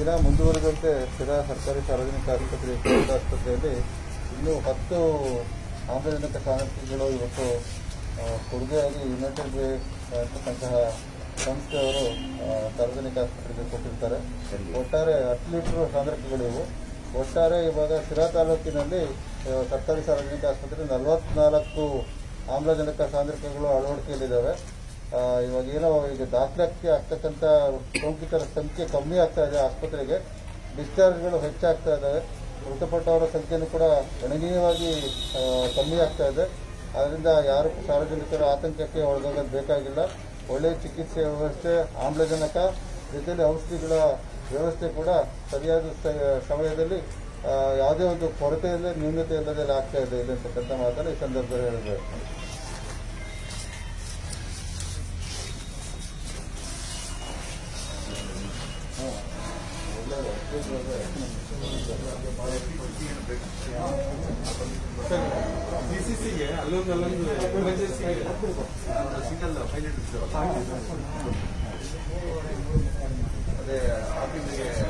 ದಿನ ಮುಂದುವರೆದಂತೆ ಶಿರಾ ಸರ್ಕಾರಿ ಸಾರ್ವಜನಿಕ ಆಸ್ಪತ್ರೆ ಕೋವಿಡ್ ಆಸ್ಪತ್ರೆಯಲ್ಲಿ ಇನ್ನೂ ಹತ್ತು ಆಮ್ಲಜನಕ ಸಾಮರ್ಥ್ಯಗಳು ಇವತ್ತು ಆ, ಕೊಡುಗೆಯಾಗಿ ಯುನೈಟೆಡ್ ವೇ ಅಂತಕ್ಕಂತಹ ಸಂಸ್ಥೆಯವರು ಆ, ಸಾರ್ವಜನಿಕ ಆಸ್ಪತ್ರೆಗೆ ಕೊಟ್ಟಿರ್ತಾರೆ ಒಟ್ಟಾರೆ ಹತ್ತು ಲೀಟರ್ ಸಾಂದ್ರಕಗಳು ಇವು ಒಟ್ಟಾರೆ ಇವಾಗ ಶಿರಾ ತಾಲೂಕಿನಲ್ಲಿ ಆ, ಸರ್ಕಾರಿ ಸಾರ್ವಜನಿಕ ಆಸ್ಪತ್ರೆ ನಲವತ್ನಾಲ್ಕು ಆಮ್ಲಜನಕ ಸಾಂದ್ರಕಗಳು ಅಳವಡಿಕೆಯಲ್ಲಿದ್ದಾವೆ ಆ, ಇವಾಗ ಏನೋ ಈಗ ದಾಖಲಾತಿ ಆಗ್ತಕ್ಕಂಥ ಸೋಂಕಿತರ ಸಂಖ್ಯೆ ಕಮ್ಮಿ ಆಗ್ತಾ ಇದೆ ಆಸ್ಪತ್ರೆಗೆ ಡಿಸ್ಚಾರ್ಜ್ಗಳು ಹೆಚ್ಚಾಗ್ತಾ ಇದ್ದಾವೆ ಮೃತಪಟ್ಟವರ ಸಂಖ್ಯೆನೂ ಕೂಡ ಗಣನೀಯವಾಗಿ ಆ, ಕಮ್ಮಿ ಆಗ್ತಾ ಇದೆ ಆದ್ದರಿಂದ ಯಾರು ಸಾರ್ವಜನಿಕರು ಆತಂಕಕ್ಕೆ ಒಳಗಾಗೋದು ಬೇಕಾಗಿಲ್ಲ ಒಳ್ಳೆಯ ಚಿಕಿತ್ಸೆ ವ್ಯವಸ್ಥೆ ಆಮ್ಲಜನಕ ಜೊತೆಲಿ ಔಷಧಿಗಳ ವ್ಯವಸ್ಥೆ ಕೂಡ ಸರಿಯಾದ ಸ- ಸಮಯದಲ್ಲಿ ಆ, ಯಾವುದೇ ಒಂದು ಕೊರತೆ ಇಲ್ಲದೆ ನ್ಯೂನತೆ ಇಲ್ಲದೆ ಆಗ್ತಾ ಇದೆ ಇಲ್ಲಿ ಅಂತಕ್ಕಂಥ ಮಾತನ್ನು ಈ ಸಂದರ್ಭದಲ್ಲಿ ಹೇಳಬೇಕು ಡಿಸಿಸಿಗೆ ಅಲ್ಲೊಂದು ಅಲ್ಲೊಂದು ಎಮರ್ಜೆನ್ಸಿ ಸಿಂಗಲ್ ಫೈವ್ ಅದೇ ಆಫೀಸಿಗೆ